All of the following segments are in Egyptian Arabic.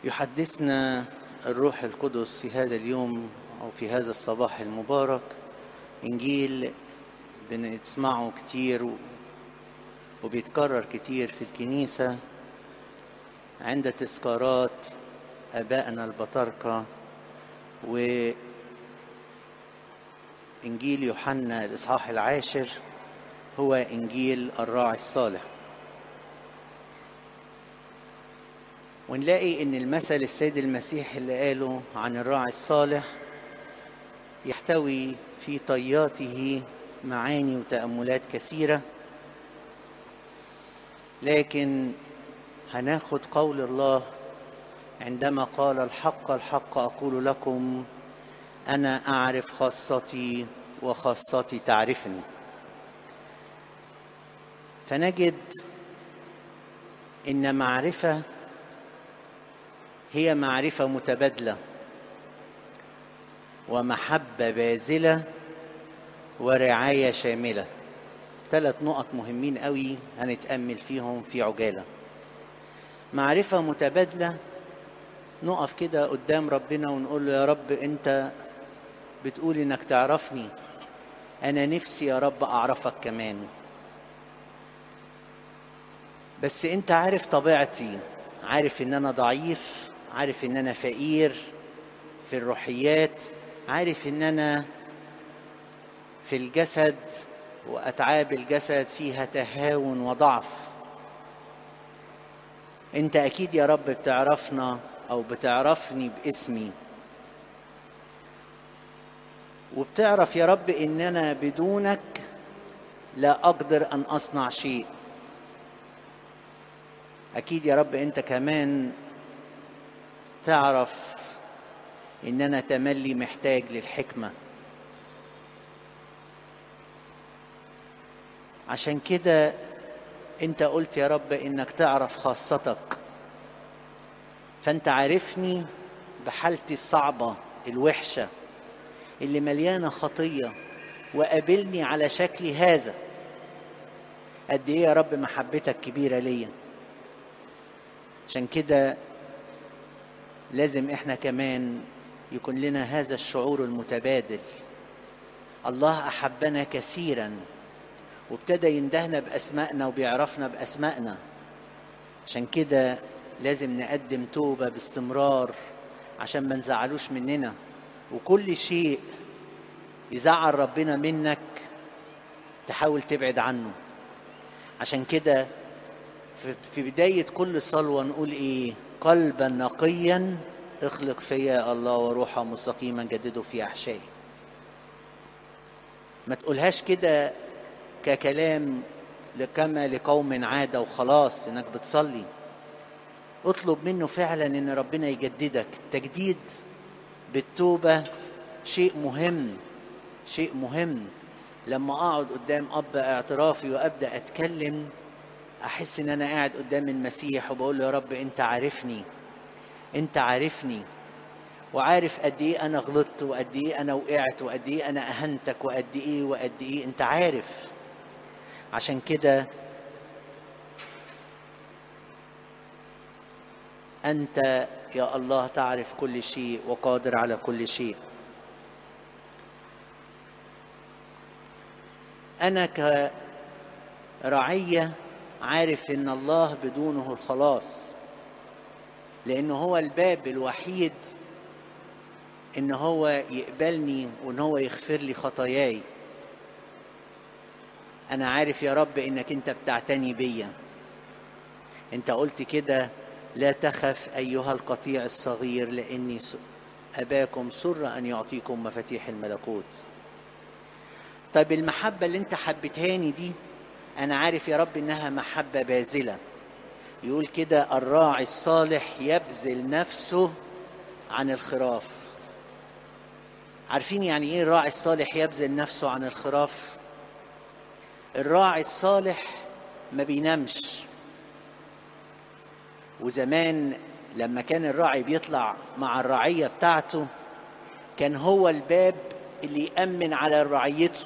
يحدثنا الروح القدس في هذا اليوم أو في هذا الصباح المبارك إنجيل بنسمعه كتير وبيتكرر كتير في الكنيسة عند تذكارات آبائنا البطاركة وإنجيل يوحنا الإصحاح العاشر هو إنجيل الراعي الصالح ونلاقي ان المثل السيد المسيح اللي قاله عن الراعي الصالح يحتوي في طياته معاني وتأملات كثيرة لكن هناخد قول الله عندما قال الحق الحق أقول لكم أنا أعرف خاصتي وخاصتي تعرفني فنجد إن معرفة هي معرفة متبادلة ومحبة باذلة ورعاية شاملة ثلاث نقط مهمين قوي هنتأمل فيهم في عجالة معرفة متبادلة نقف كده قدام ربنا ونقول له يا رب انت بتقول انك تعرفني انا نفسي يا رب اعرفك كمان بس انت عارف طبيعتي عارف ان انا ضعيف عارف ان انا فقير في الروحيات عارف ان انا في الجسد واتعاب الجسد فيها تهاون وضعف انت اكيد يا رب بتعرفنا او بتعرفني باسمي وبتعرف يا رب ان انا بدونك لا اقدر ان اصنع شيء اكيد يا رب انت كمان تعرف ان انا تملي محتاج للحكمه عشان كده انت قلت يا رب انك تعرف خاصتك فانت عارفني بحالتي الصعبه الوحشه اللي مليانه خطيه وقابلني على شكل هذا قد ايه يا رب محبتك كبيره ليا عشان كده لازم احنا كمان يكون لنا هذا الشعور المتبادل الله احبنا كثيرا وابتدى يندهنا باسمائنا وبيعرفنا باسمائنا عشان كده لازم نقدم توبه باستمرار عشان ما نزعلوش مننا وكل شيء يزعل ربنا منك تحاول تبعد عنه عشان كده في بداية كل صلوة نقول إيه؟ قلبا نقيا اخلق فيا الله وروحا مستقيما جدده في أحشائي. ما تقولهاش كده ككلام كما لقوم عادة وخلاص إنك بتصلي. اطلب منه فعلا إن ربنا يجددك، تجديد بالتوبة شيء مهم شيء مهم لما أقعد قدام أب اعترافي وأبدأ أتكلم احس ان انا قاعد قدام المسيح وبقول له يا رب انت عارفني انت عارفني وعارف قد ايه انا غلطت وقد ايه انا وقعت وقد ايه انا اهنتك وقد ايه وقد ايه انت عارف عشان كده انت يا الله تعرف كل شيء وقادر على كل شيء انا كرعيه عارف ان الله بدونه الخلاص لانه هو الباب الوحيد ان هو يقبلني وان هو يغفر لي خطاياي انا عارف يا رب انك انت بتعتني بيا انت قلت كده لا تخف ايها القطيع الصغير لاني اباكم سر ان يعطيكم مفاتيح الملكوت طيب المحبه اللي انت حبتهاني دي أنا عارف يا رب إنها محبة باذلة يقول كده الراعي الصالح يبذل نفسه عن الخراف عارفين يعني إيه الراعي الصالح يبذل نفسه عن الخراف الراعي الصالح ما بينامش وزمان لما كان الراعي بيطلع مع الرعية بتاعته كان هو الباب اللي يأمن على رعيته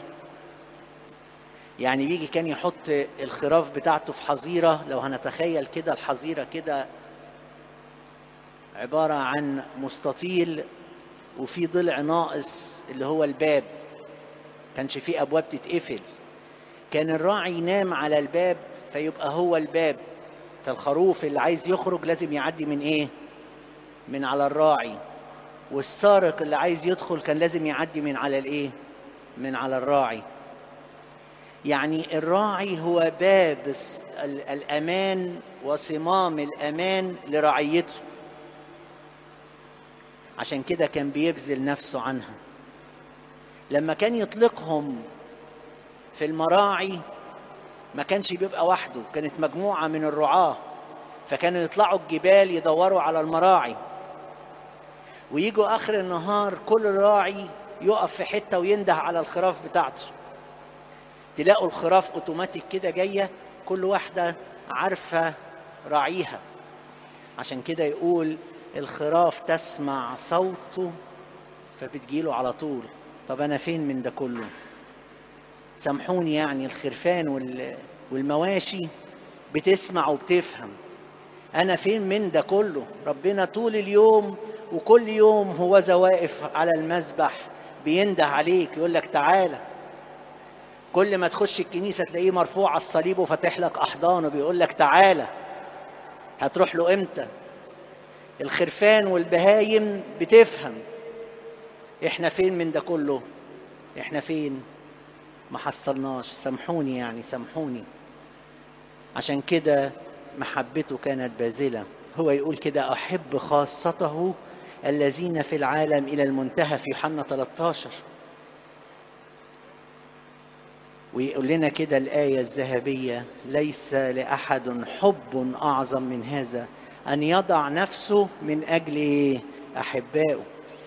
يعني بيجي كان يحط الخراف بتاعته في حظيرة لو هنتخيل كده الحظيرة كده عبارة عن مستطيل وفي ضلع ناقص اللي هو الباب كانش فيه أبواب تتقفل كان الراعي ينام على الباب فيبقى هو الباب فالخروف اللي عايز يخرج لازم يعدي من ايه من على الراعي والسارق اللي عايز يدخل كان لازم يعدي من على الايه من على الراعي يعني الراعي هو باب الامان وصمام الامان لرعيته عشان كده كان بيبذل نفسه عنها لما كان يطلقهم في المراعي ما كانش بيبقى وحده كانت مجموعة من الرعاة فكانوا يطلعوا الجبال يدوروا على المراعي ويجوا آخر النهار كل راعي يقف في حتة وينده على الخراف بتاعته تلاقوا الخراف اوتوماتيك كده جاية كل واحدة عارفة راعيها عشان كده يقول الخراف تسمع صوته فبتجيله على طول طب أنا فين من ده كله سامحوني يعني الخرفان والمواشي بتسمع وبتفهم انا فين من ده كله ربنا طول اليوم وكل يوم هو واقف على المذبح بينده عليك يقول لك تعالى كل ما تخش الكنيسة تلاقيه مرفوع على الصليب وفاتح لك أحضانه بيقول لك تعالى هتروح له إمتى الخرفان والبهايم بتفهم إحنا فين من ده كله إحنا فين ما حصلناش سامحوني يعني سامحوني عشان كده محبته كانت باذلة هو يقول كده أحب خاصته الذين في العالم إلى المنتهى في يوحنا 13 ويقول لنا كده الآية الذهبية ليس لأحد حب أعظم من هذا أن يضع نفسه من أجل أحبائه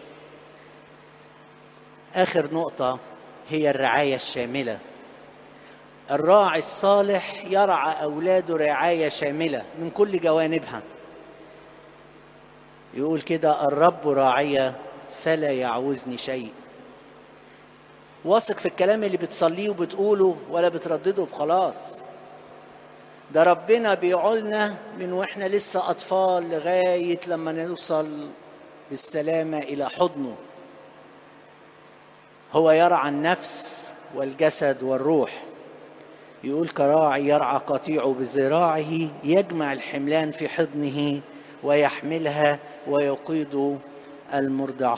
آخر نقطة هي الرعاية الشاملة الراعي الصالح يرعى أولاده رعاية شاملة من كل جوانبها يقول كده الرب راعية فلا يعوزني شيء واثق في الكلام اللي بتصليه وبتقوله ولا بتردده بخلاص ده ربنا بيعولنا من واحنا لسه اطفال لغايه لما نوصل بالسلامه الى حضنه هو يرعى النفس والجسد والروح يقول كراعي يرعى قطيعه بذراعه يجمع الحملان في حضنه ويحملها ويقيد المرضعة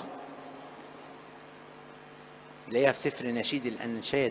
تلاقيها في سفر نشيد الأنشاد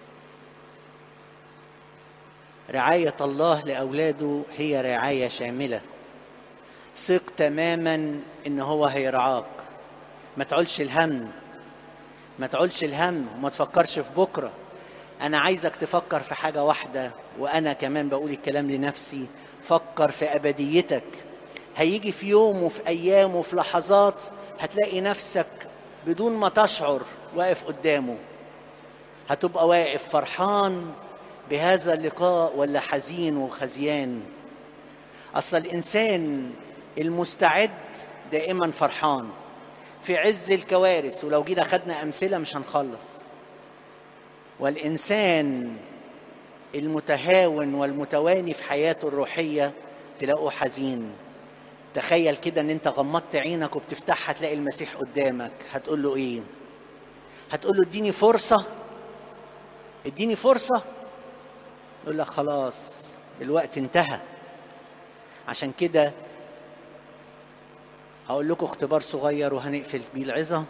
رعاية الله لأولاده هي رعاية شاملة ثق تماما إن هو هيرعاك ما تعولش الهم ما تعولش الهم وما تفكرش في بكرة أنا عايزك تفكر في حاجة واحدة وأنا كمان بقول الكلام لنفسي فكر في أبديتك هيجي في يوم وفي أيام وفي لحظات هتلاقي نفسك بدون ما تشعر واقف قدامه هتبقى واقف فرحان بهذا اللقاء ولا حزين وخزيان أصل الإنسان المستعد دائما فرحان في عز الكوارث ولو جينا خدنا أمثلة مش هنخلص والإنسان المتهاون والمتواني في حياته الروحية تلاقوه حزين تخيل كده ان انت غمضت عينك وبتفتحها تلاقي المسيح قدامك هتقول له ايه هتقول له اديني فرصة اديني فرصة يقول لك خلاص الوقت انتهى عشان كده هقول لكم اختبار صغير وهنقفل بيه العظة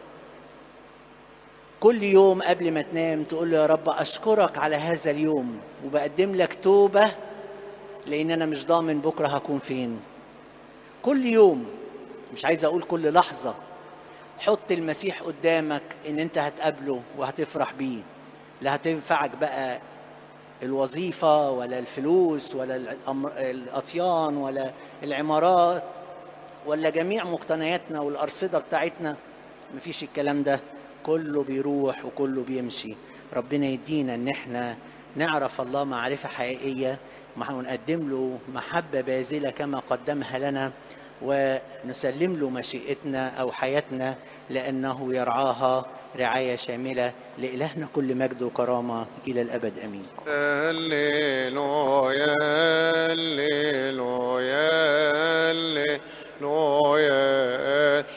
كل يوم قبل ما تنام تقول له يا رب أشكرك على هذا اليوم وبقدم لك توبة لأن أنا مش ضامن بكرة هكون فين كل يوم مش عايز أقول كل لحظة حط المسيح قدامك إن أنت هتقابله وهتفرح بيه لا هتنفعك بقى الوظيفة ولا الفلوس ولا الأطيان ولا العمارات ولا جميع مقتنياتنا والأرصدة بتاعتنا مفيش الكلام ده كله بيروح وكله بيمشي ربنا يدينا ان احنا نعرف الله معرفة حقيقية ونقدم له محبة باذلة كما قدمها لنا ونسلم له مشيئتنا أو حياتنا لأنه يرعاها رعاية شاملة لإلهنا كل مجد وكرامة إلى الأبد أمين هللويا هللويا Noe